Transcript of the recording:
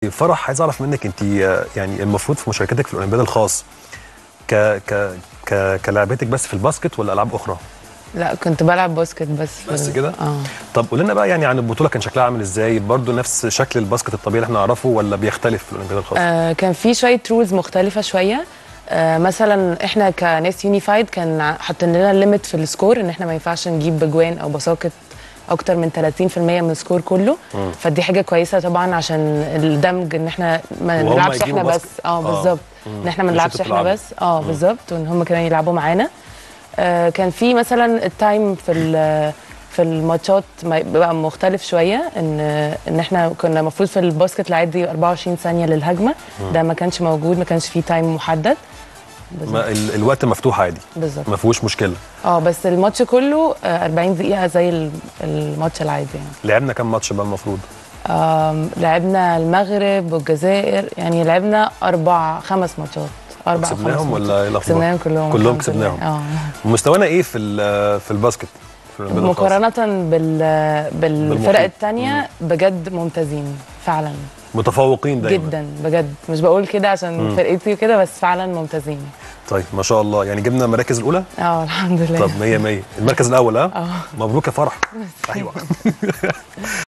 فرح عايز اعرف منك انت يعني المفروض في مشاركتك في الاولمبياد الخاص ك ك ك كلعبتك بس في الباسكت ولا العاب اخرى؟ لا كنت بلعب باسكت بس في بس ال- كده؟ اه طب قول لنا بقى يعني عن البطوله كان شكلها عامل ازاي؟ برضو نفس شكل الباسكت الطبيعي اللي احنا نعرفه ولا بيختلف في الاولمبياد الخاص؟ آه، كان في شويه رولز مختلفه شويه آه، مثلا احنا كناس يونيفايد كان ع- حاطين لنا ليميت في السكور ان احنا ما ينفعش نجيب بجوان او بساقط اكتر من 30% من السكور كله مم. فدي حاجه كويسه طبعا عشان الدمج ان احنا ما وهم نلعبش يجيبوا احنا بس باسكت. اه آه. بالظبط مم. ان احنا ما مش نلعبش انتوا احنا بتلعبوا. بس اه بالظبط وان هم كمان يلعبوا معانا آه، كان في مثلا التايم في ال- في الماتشات ما- بقى مختلف شويه ان ان احنا كنا المفروض في الباسكت العادي 24 ثانيه للهجمه ده ما كانش موجود ما كانش فيه تايم محدد بالظبط ما ال- الوقت مفتوح عادي بالظبط ما فيهوش مشكله اه بس الماتش كله آه، 40 دقيقه زي ال- الماتش العادي يعني لعبنا كام ماتش بقى المفروض؟ آم، لعبنا المغرب والجزائر يعني لعبنا اربع خمس ماتشات اربع أو خمس كسبناهم ماتشات. ولا ايه الاخبار؟ كسبناهم كلهم كلهم الحمد لله. كسبناهم. اه مستوانا ايه في ال- في الباسكت؟ في الأولمبياد الخاص؟ مقارنة بال بالفرق بالمحيط. التانية بجد ممتازين فعلا متفوقين دايما جدا بجد مش بقول كده عشان مم. فرقتي وكده بس فعلا ممتازين طيب ما شاء الله يعني جبنا المراكز الاولى اه الحمد لله طب 100 100 المركز الاول ها اه مبروك يا فرح ايوه